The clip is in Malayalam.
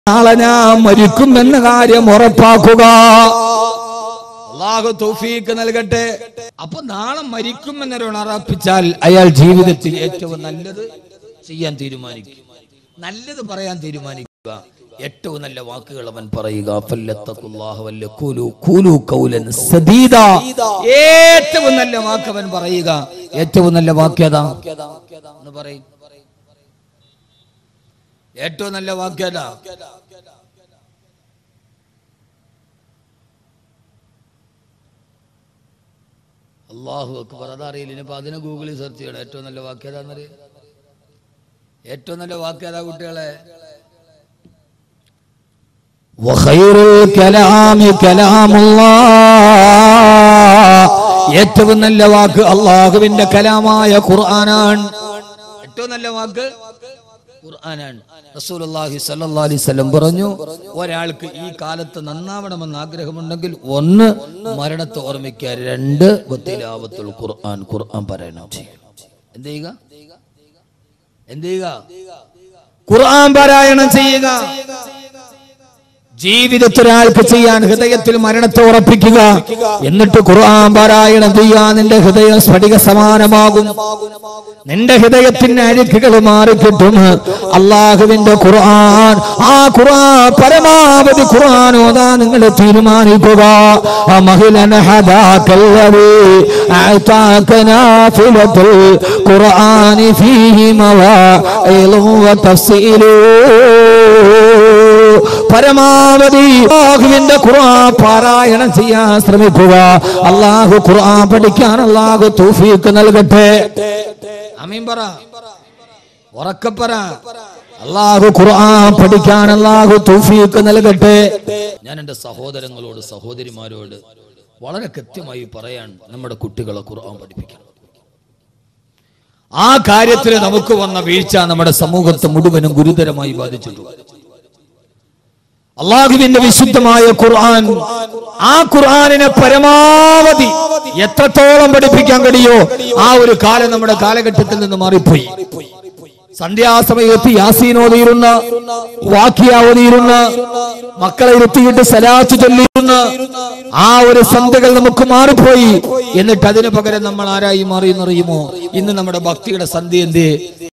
നാളെ ഞാൻ മരിക്കും എന്ന കാര്യം ഉറപ്പാക്കുക അള്ളാഹു തൗഫീക്ക് നൽകട്ടെ അപ്പൊ നാളെ മരിക്കും എന്നൊരാൾ ഉറപ്പിച്ചാൽ അയാൾ ജീവിതത്തിൽ ഏറ്റവും നല്ലത് ചെയ്യാൻ തീരുമാനിക്കും നല്ലത് പറയാൻ തീരുമാനിക്കുക ഏറ്റവും നല്ല വാക്കുകൾ അവൻ പറയുക ഫല്ലത്തഖുല്ലാഹ വല്ല ഖൂലു ഖൂലു ഖൗലൻ സദീദാ. ഏറ്റവും നല്ല വാക്ക് അവൻ പറയുക ഏറ്റവും നല്ല വാക്യതാ എന്ന് പറയും ഏറ്റവും നല്ല വാക്യതാ അള്ളാഹു അക്ബർ അതറിയില്ല ഇനിയിപ്പോ അതിനെ ഗൂഗിളിൽ സെർച്ച് ചെയ്യണം ഏറ്റവും നല്ല വാക്യതാന്നറിയാം ഏറ്റവും നല്ല വാക്യതാ കുട്ടികളെ وخير الكلام كلام الله ഏറ്റവും നല്ല വാക്ക് അള്ളാഹുവിന്റെ കലാമായ ഖുർആനാണ് ഏറ്റവും നല്ല വാക്ക് ഖുർആനാണ് റസൂലുള്ളാഹി സ്വല്ലല്ലാഹി അലൈഹി വസല്ലം പറഞ്ഞു ഒരാൾക്ക് ഈ കാലത്ത് നന്നാവണമെന്ന് ആഗ്രഹമുണ്ടെങ്കിൽ ഒന്ന് മരണത്തെ ഓർമ്മിക്കുക രണ്ട് ബത്തിലാവത്തുൽ ഖുർആൻ ഖുർആൻ പാരായണം ചെയ്യണം എന്ത് ചെയ്യുക എന്ത് ചെയ്യുക ഖുർആൻ പാരായണം ചെയ്യുക ജീവിതത്തിൽ ഒരാൾക്ക് ചെയ്യാൻ ഹൃദയത്തിൽ മരണത്തെ ഉറപ്പിക്കുക എന്നിട്ട് ഖുർആൻ പാരായണം ചെയ്യാൻ നിന്റെ ഹൃദയം സ്ഫടിക സമാനമാകും നിന്റെ ഹൃദയത്തിന്റെ അഴുക്കുകൾ മാറിക്കിട്ടും അള്ളാഹുവിന്റെ ഖുർആൻ ആ ഖുർആൻ പരമാവധി ഖുർആൻ ഓതാ നിങ്ങൾ തീരുമാനിക്കുക ആ മഹിലന ഹദാക്കല്ലവി അഅതാക നാഫിലത്തുൽ ഖുർആനി ഫീഹി മവാഇലു വതഫ്സീലു പരമാവധി അള്ളാഹുവിന്റെ ഖുർആൻ പാരായണം ചെയ്യാൻ ശ്രമിക്കുക അള്ളാഹു ഖുർആൻ പഠിക്കാൻ അള്ളാഹു തൗഫീക്ക് നൽകട്ടെ അമീൻ പറ ഉറക്കപ്പറ അള്ളാഹു ഖുർആൻ പഠിക്കാൻ അള്ളാഹു തൗഫീക്ക് നൽകട്ടെ ഞാൻ എൻ്റെ സഹോദരങ്ങളോട് സഹോദരിമാരോട് വളരെ കൃത്യമായി പറയാൻ നമ്മുടെ കുട്ടികളെ ഖുർആൻ പഠിപ്പിക്കണം ആ കാര്യത്തിൽ നമുക്ക് വന്ന വീഴ്ച നമ്മുടെ സമൂഹത്തെ മുഴുവനും ഗുരുതരമായി ബാധിച്ചിട്ടുണ്ട് അള്ളാഹുവിന്റെ വിശുദ്ധമായ ഖുർആൻ ആ ഖുർആനിനെ പരമാവധി എത്രത്തോളം പഠിപ്പിക്കാൻ കഴിയോ ആ ഒരു കാലം നമ്മുടെ കാലഘട്ടത്തിൽ നിന്ന് മാറിപ്പോയി സന്ധ്യാസമയത്ത് യാസീനോതിയിരുന്ന വാക്യാവതിയിരുന്ന മക്കളെ ഇരുത്തിയിട്ട് സലാത്ത് ചൊല്ലിയിരുന്ന ആ ഒരു സന്ധ്യകൾ നമുക്ക് മാറിപ്പോയി എന്നിട്ട് അതിന് പകരം നമ്മൾ ആരായി മാറി എന്നറിയുമോ ഇന്ന് നമ്മുടെ ഭക്തിയുടെ സന്ധ്യ എന്തേ